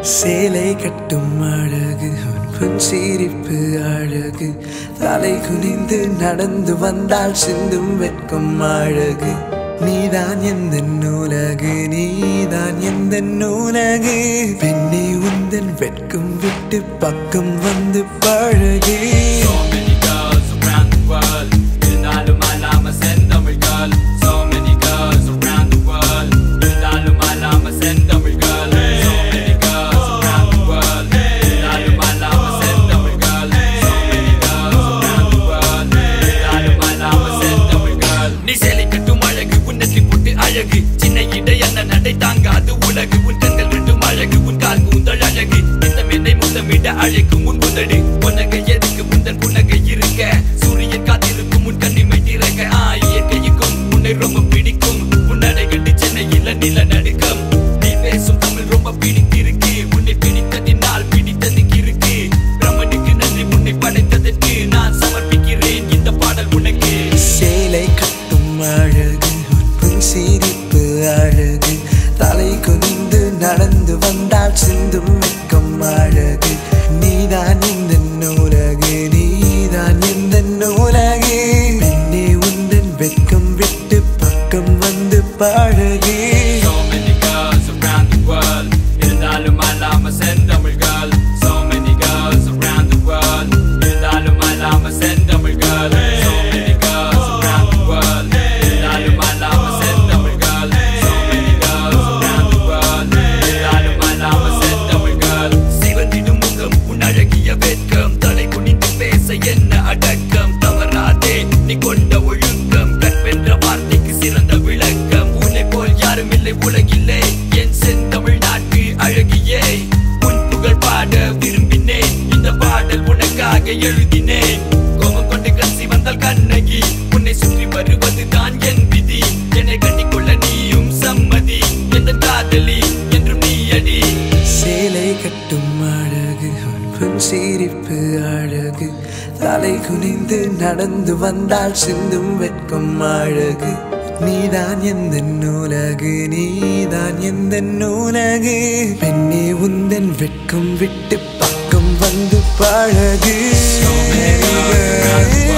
சேலை கட்டும் அழகு உன் புன் சிரிப்பு அழகு தலை குனிந்து நடந்து வந்தால் சிந்தும் வெட்கும் அழகு நீதான் எந்த நூலகு நீதான் எந்த நூலகு பெண்ணே உந்தன் வெட்கம் விட்டு பக்கம் வந்து பழகு So many girls around the world இருந்தாலும் அல்லாம செந்தமிழ் girl So many girls around the world இருந்தாலும் அல்லாம செந்தமிழ் girl So many girls around the world இருந்தாலும் அல்லாம செந்தமிழ் girl So many girls around the world இருந்தாலும் அல்லாம செந்தமிழ் girl நீ சேலை கட்டும் அழகு உன்னத்தி போட்டு அழகு சின்ன இடை என்ன நடை தாங்காது உலகு உன் கண்கள் ரெண்டும் அழகு உன் கால் கூந்தல் அழகு இந்த மென்னை முத்தமிட அழைக்கும் உன் புதடு புன்னகை எதுக்கு முந்தன் புன்னகை இருக்க சூரியன் காத்திருக்கும் உன் கண்ணிமை திறக்க ஆ இயற்கைக்கும் உன்னை ரொம்ப பிடிக்கும் உன்னடை கட்டி சென்னையில நில நடுக்கம் நீ பேசும் தமிழ் ரொம்ப பிடித்திருக்கு உன்னை பிடித்ததினால் பிடித்தது இருக்கு பிரம்மனுக்கு நன்றி உன்னை படைத்ததற்கு நான் சமர்ப்பிக்கிறேன் இந்த பாடல் உனக்கு சேலை கட்டும் அழகு உன் புன் சிரிப்பு அழகு தலை குனிந்து நடந்து வந்தால் சிந்தும் வெட்கம் அழகு நீதான் இந்த நூலகு நீதான் இந்த நூலகு பெண்ணே உந்தன் வெட்கம் விட்டு பக்கம் வந்து பழகு So many girls around the world இருந்தாலும் அல்லாம செந்தமிழ் girl So many girls around the world இருந்தாலும் அல்லாம செந்தமிழ் girl So many girls around the world இருந்தாலும் அல்லாம செந்தமிழ் girl So many girls around the world இருந்தாலும் அல்லாம செந்தமிழ் girl சிவந்திடும் முகம் உன் அழகிய வெட்கம் தலை குனிந்து பேச என்ன அடக்கம் தவறாதே நீ கொண்ட ஒழுக்கம் கற்பென்ற வார்த்தைக்கு சிறந்த விளக்கம் உன்னை போல் யாரும் இல்லை உலகில்லை என் செந்தமிழ் நாட்டு அழகியே உன் புகழ் பாட விரும்பினேன் இந்த பாடல் உனக்காக எழுதினேன் கோபம் கொண்டு கசி வந்தால் கண்ணகி உன்னை சுற்றி வருவது தான் என் விதி என்னை கட்டிக்கொள்ள நீயும் சம்மதி எந்த காதலி என்றும் நீ அடி சேலை கட்டும் அழகு உன் புன் சிரிப்பு அழகு தலை குனிந்து நடந்து வந்தால் சிந்தும் வெட்கம் அழகு நீதான் எந்த நூலகு நீதான் எந்த நூலகு பெண்ணே உந்தன் வெட்கம் விட்டு பக்கம் வந்து பழகு